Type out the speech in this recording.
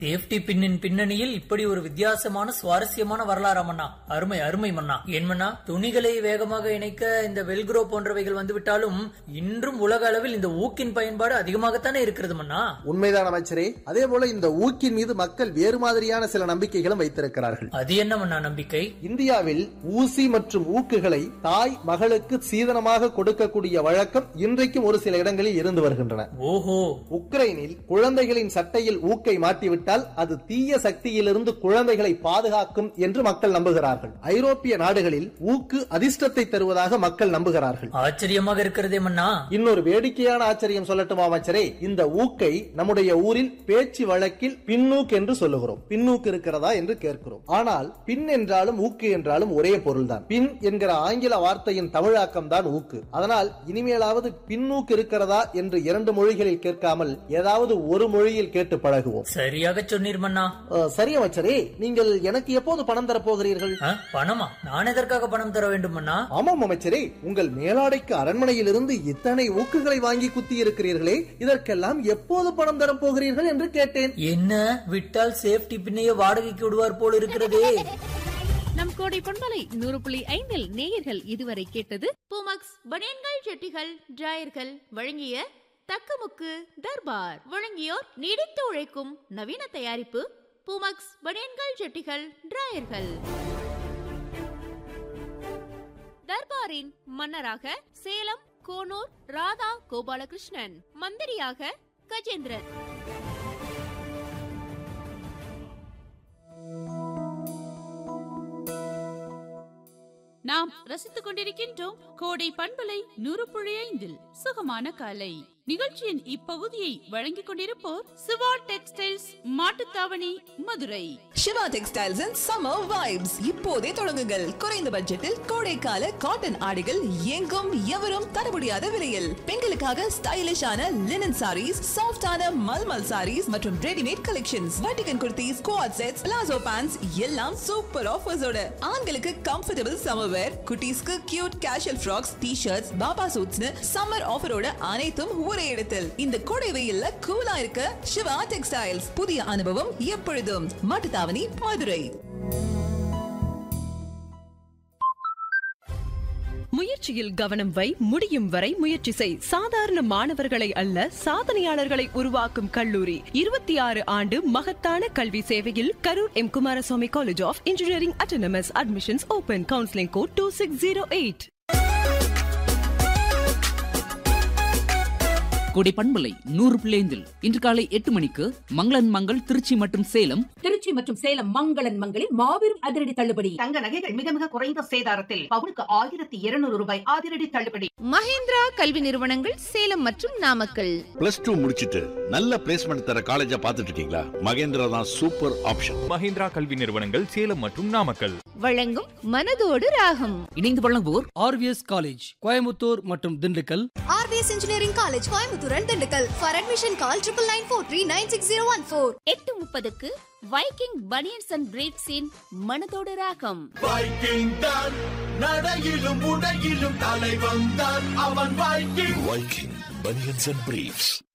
safety பின்னின் பின்னணியில் இப்படி ஒரு வித்தியாசமான சுவாரஸ்யமான வரலாறு மன்னா அருமை அருமை மன்னா ஏன் மன்னா துணிகளை வேகமாக இணைக்க இந்த வெல்க்ரோ போன்றவைகள் வந்துவிட்டாலும் இன்றும் உலக அளவில் இந்த ஊக்கின் பயன்பாடு அதிகமாகத்தானே இருக்கிறது மன்னா உண்மைதான் அமைச்சரே அதே போல இந்த ஊக்கின் மீது மக்கள் வேறு மாதிரியான சில நம்பிக்கைகளும் வைத்திருக்கிறார்கள் அது என்ன மன்னா நம்பிக்கை இந்தியாவில் ஊசி மற்றும் ஊக்குகளை தாய் மகளுக்கு சீதனமாக கொடுக்கக்கூடிய வழக்கம் இன்றைக்கும் ஒரு சில இடங்களில் இருந்து வருகின்றன ஓஹோ உக்ரைனில் குழந்தைகளின் சட்டையில் ஊக்கை மாட்டிவிட்டால் அது தீய சக்தியிலிருந்து குழந்தைகளை பாதுகாக்கும் என்று மக்கள் நம்புகிறார்கள் ஐரோப்பிய நாடுகளில் ஊக்கு அதிர்ஷ்டத்தை தருவதாக மக்கள் நம்புகிறார்கள் ஆச்சரியமாக இருக்கிறதே மன்னா இன்னொரு வேடிக்கையான ஆச்சரியம் சொல்லட்டுமா அமைச்சரே இந்த ஊக்கை நம்முடைய ஊரில் பேச்சு வழக்கில் பின்னூக் என்று சொல்லுகிறோம் பின்னூக்கு இருக்கிறதா என்று கேட்கிறோம் ஆனால் பின் என்றாலும் ஊக்கு என்றாலும் ஒரே பொருள்தான் பின் என்கிற ஆங்கில வார்த்தையின் தமிழாக்கம் தான் ஊக்கு அதனால் இனிமேலாவது பின்னூக்கு இருக்கிறதா என்று இரண்டு மொழிகளில் கேட்காமல் ஏதாவது ஒரு மொழியில் கேட்டு பழகுவோம் சரியாக சொன்னீர் மன்னா அஹ், சரி அமைச்சரே நீங்கள் எனக்கு எப்போது பணம் தரப் போகிறீர்கள் ஆ, பணமா நான் எதற்காக பணம் தர வேண்டும் மன்னா ஆமாம் அமைச்சரே உங்கள் மேலாடைக்கு அரண்மனையிலிருந்து இத்தனை ஊக்குகளை வாங்கி குத்தி இருக்கிறீர்களே இதற்கெல்லாம் எப்போது பணம் தரப் போகிறீர்கள் என்று கேட்டேன் என்ன விட்டால் சேஃப்டி பின்னையே வாடகைக்கு விடுவார் போல் இருக்கிறதே நம் கோடை பொன்மலை நூறு புள்ளி ஐந்தில் நேயர்கள் இதுவரை கேட்டது பூமக்ஸ் பனியன்கள் செட்டிகள் டிராயர்கள் வழங்கிய தக்கமுக்கு தர்பார் வழங்கியோர் நீடித்து உழைக்கும் நவீன தயாரிப்பு பூமக்ஸ் பனியன்கள் செட்டிகள் டிராயர்கள் தர்பாரின் மன்னராக சேலம் கோனூர் ராதா கோபாலகிருஷ்ணன் மந்திரியாக கஜேந்திரன் நாம் ரசித்துக் கொண்டிருக்கின்றோம் கோடை பண்பலை நூறு புள்ளி ஐந்தில் சுகமான காலை நிகழ்ச்சியின் இப்பகுதியை வழங்கிக் கொண்டிருப்போர் Siva textiles Mattuthavani Madurai Siva textiles and summer vibes இப்போதே தொடங்குங்கள் குறைந்த பட்ஜெட்டில் கோடைக்கால காட்டன் ஆடைகள் எங்கும் எவரும் தர முடியாத விலையில் பெண்களுக்காக ஸ்டைலிஷான லினன் சாரீஸ் சாஃப்டான மல்மல் சாரீஸ் மற்றும் ரெடிமேட் கலெக்ஷன்ஸ் வட்டிகன் kurtis coord sets palazzo pants எல்லாம் சூப்பர் ஆஃபர்ஸோட ஆண்களுக்கு கம்ஃபர்டபுள் சம்மர் வேர் குட்டீஸ்க்கு cute casual frocks T shirts baba சூட்ஸ்னு சம்மர் ஆஃபரோட அனைத்தும் ஒரே இடத்தில் இந்த கோடை வெயில்ல கூலா இருக்க சிவா டெக்ஸ்டைல்ஸ் புதிய அனுபவம் எப்பொழுதும் மாட்டுத்தாவணி மதுரை முயற்சியில் கவனம் வை முடியும் வரை முயற்சி செய் சாதாரண மாணவர்களை அல்ல சாதனையாளர்களை உருவாக்கும் கல்லூரி இருபத்தி ஆறு ஆண்டு மகத்தான கல்வி சேவையில் Karur M Kumaraswamy college of engineering autonomous admissions open counselling code two six zero eight Kodai பண்பலை நூறு பிள்ளைந்தில் இன்று காலை எட்டு மணிக்கு மங்களன் மங்கள் திருச்சி மற்றும் சேலம் திருச்சி மற்றும் சேலம் மங்களன் மங்களில் மாபெரும் அதிரடி தள்ளுபடி தங்க நகைகள் மிக மிக குறைந்த சேதாரத்தில் பவுனுக்கு ஆயிரத்தி இருநூறு ரூபாய் அதிரடி தள்ளுபடி மஹேந்திரா கல்வி நிறுவனங்கள் சேலம் மற்றும் நாமக்கல் பிளஸ் டூ முடிச்சிட்டு நல்ல பிளேஸ்மெண்ட் தர காலேஜா பார்த்துட்டு இருக்கீங்களா மகேந்திரா தான் சூப்பர் ஆப்ஷன் மஹிந்திரா கல்வி நிறுவனங்கள் சேலம் மற்றும் நாமக்கல் வழங்கும் மனதோடு ராகம் இணைந்து வழங்குவோர் ஆர்விஎஸ் காலேஜ் கோயம்புத்தூர் மற்றும் Dindigul RVS engineering college Coimbatore and Dindigul for admission call triple nine four three nine six zero one four எட்டு முப்பதுக்கு வைக்கிங் பனியன்ஸ் அண்ட் பிரீட்ஸின் மனதோடு ராகம் வைக்கிங் தான் நடையிலும் உடையிலும் தலை வந்தான் அவன் Viking Viking banians and briefs